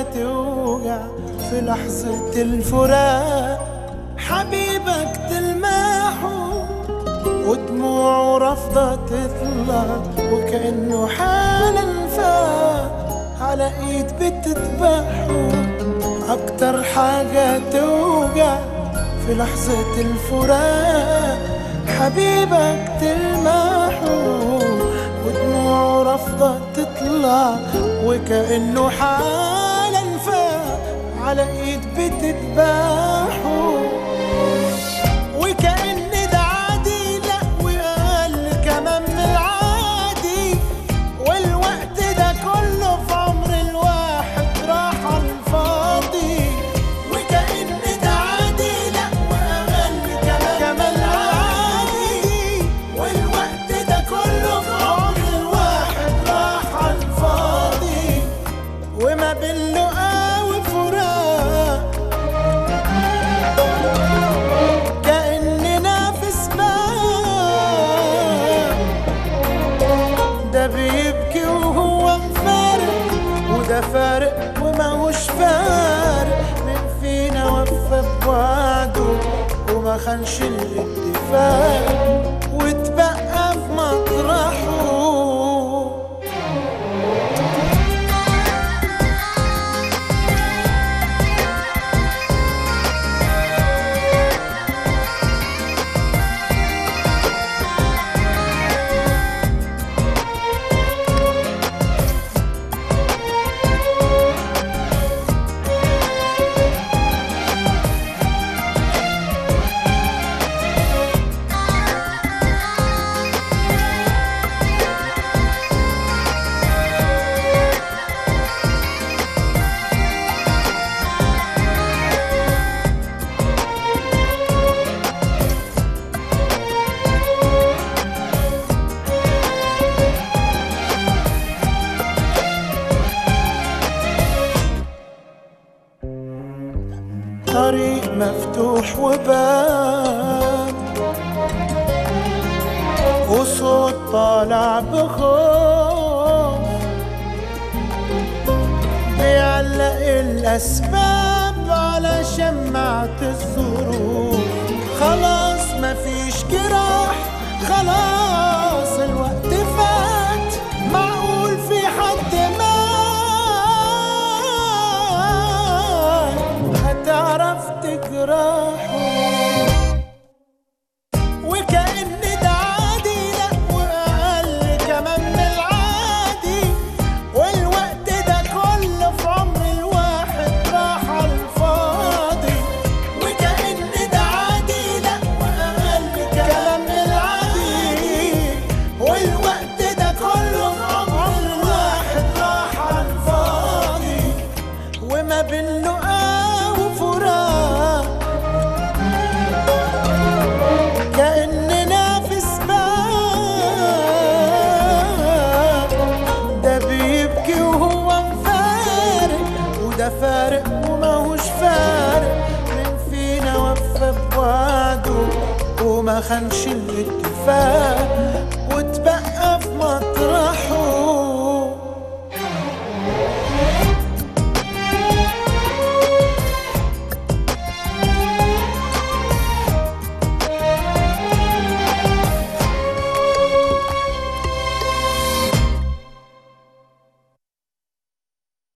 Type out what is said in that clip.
توجع في لحظة الفراق حبيبك تلمحه ودموعه رافضة تطلع وكأنه حالا فاق على ايد بتذبحه اكتر حاجة توجع في لحظة الفراق حبيبك تلمحه ودموعه رافضة تطلع وكأنه حالا فاق على ايد بتذبحه وكأن ده عادي لا وقال كمان من العادي والوقت ده كله في عمر الواحد راح على الفاضي وكأن ده عادي لا وقال كمان كمان العادي والوقت ده كله في عمر الواحد راح على الفاضي وما بين لقا وفراق كأننا في سباق ده بيبكي وهو مفارق وده فارق وماهوش فارق من فينا وفى بوعده وما خانش الاتفاق واتبقى في مطرحه طريق مفتوح وباب وصوت طالع بخوف بيعلق الأسباب على شمعة الظروف خلاص مفيش جراح خلاص الوقت فات معقول في حد مات هتعرف تجرحه وكأن ده عادي لا وأقل كمان من العادي والوقت ده كله في عمر الواحد راح على الفاضي وكأن ده عادي لا وأقل كمان من العادي والوقت ده كله في عمر الواحد راح على الفاضي وما بين لقا وفراق كأننا في سباق ده بيبكي وهو مفارق وده فارق وماهوش فارق من فينا وفى بوعده وما خانش الاتفاق